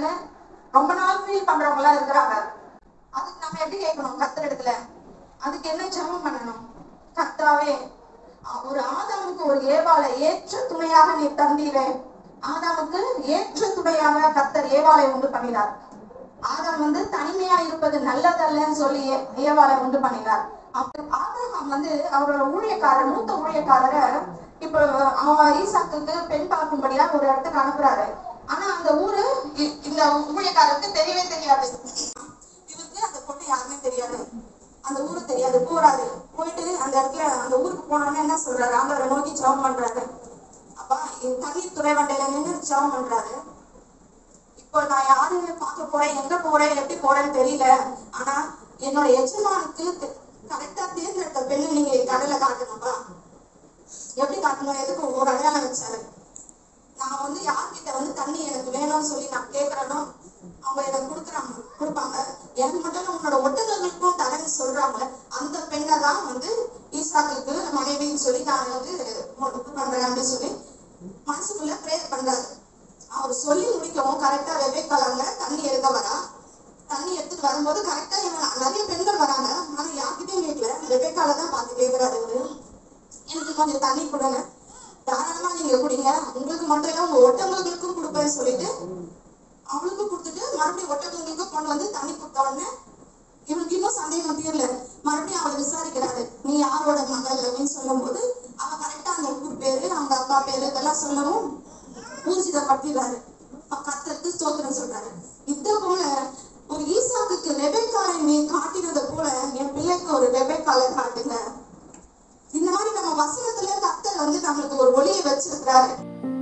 முடியலன்னு ரொம்ப நாள் ஃபீல் பண்றவங்க எல்லாம் இருக்கிறாங்க அதுக்கு நம்ம எப்படி கேட்கணும் கத்தர் இடத்துல அதுக்கு என்ன ஜெபம் பண்ணணும் கர்த்தாவே ஒரு ஆதாமுக்கு ஒரு ஏவாளை ஏற்ற துணையாக நீ தந்தீரே ஆதாமுக்கு ஏற்ற துணையாக கர்த்தர் ஏவாளை உண்டு பண்ணினார் ஆதாம் வந்து தனிமையா இருப்பது நல்லதல்லன்னு சொல்லி ஏ- ஏவாளை உண்டு பண்ணினார் அப்ப ஆபிரகாம் வந்து அவரோட ஊழியக்காரர் மூத்த ஊழியக்காரரை இப்ப அவன் ஈசாக்குக்கு பெண் பார்க்கும்படியா ஒரு இடத்துக்கு அனுப்புறாரு ஆனா அந்த ஊரு இ- இந்த ஊழியக்காரருக்கு தெரியவே தெரியாது இவருக்கு அந்த பொண்ணு யாருமே தெரியாது அந்த ஊரு தெரியாது போறாரு போயிட்டு அந்த இடத்துல அந்த ஊருக்கு போனோடனே என்ன சொல்றாரு ஆண்டவரை நோக்கி ஜெபம் பண்றாரு அப்பா இந்த தண்ணீர் துறை வண்டையில நின்று ஜெபம் பண்றாரு இப்போ நான் யாரு பார்க்க போறேன் எங்க போறேன் எப்படி போறேன்னு தெரியல ஆனா என்னோட எஜமானுக்கு கரெக்டா தேர்ந்தெடுத்த பெண்ணு நீங்க கடலை காட்டணும்பா எப்படி காட்டணும் எதுக்கு ஒரு அடையாளம் வச்சாரு நான் வந்து யார்கிட்ட வந்து தண்ணி எனக்கு வேணும்னு சொல்லி நான் கேக்குறேனோ அவங்க எனக்கு கொடுக்குறாங்க கொடுப்பாங்க எனக்கு மட்டும் இல்ல, உன்னோட ஒட்டகங்களுக்கும் தரேன்னு சொல்றாங்க அந்த பெண்ணை தான் வந்து ஈசாக்குக்கு மனைவின்னு சொல்லி நான் வந்து இது பண்றேன் அப்படின்னு சொல்லி மனசுக்குள்ள ப்ரேயர் பண்றாரு அவர் சொல்லி முடிக்கவும் கரெக்டா வெவ்வேக்காலங்க தண்ணி எடுக்க வரா தண்ணி எடுத்துட்டு வரும்போது கரெக்டா இவன் நிறைய பெண்கள் வராங்க ஆனா யார்கிட்டயும் கேட்கல வெவ்வேக்கால தான் பார்த்து கேட்கிறாரு இவரு எனக்கு கொஞ்சம் தண்ணி கொடுங்க தாராளமா நீங்க குடிங்க உங்களுக்கு மட்டும் இல்ல உங்க ஒட்டகங்களுக்கும் கொடுப்பேன்னு சொல்லிட்டு அவளுக்கு கொடுத்துட்டு மறுபடியும் ஒட்டகங்களுக்கு கொண்டு வந்து தண்ணி கொடுத்த உடனே இவனுக்கு இன்னும் சந்தேகம் தீரல மறுபடியும் அவளை விசாரிக்கிறாரு நீ யாரோட மகள் அப்படின்னு சொல்லும்போது அவ கரெக்டா அந்த ஊர் பேரு அவங்க அப்பா பேரு இதெல்லாம் சொல்லவும் ஊர்ஜிதப்படுத்திடுறாரு கத்தருக்கு ஸ்தோத்திரம் சொல்றாரு இத போல ஒரு ஈசாக்குக்கு ரெபேக்காலை நீ காட்டினது போல என் பிள்ளைக்கு ஒரு ரெபேக்காலை காட்டுங்க இந்த மாதிரி நம்ம வசனத்துல கத்தர் வந்து நம்மளுக்கு ஒரு ஒளியை வச்சிருக்கிறாரு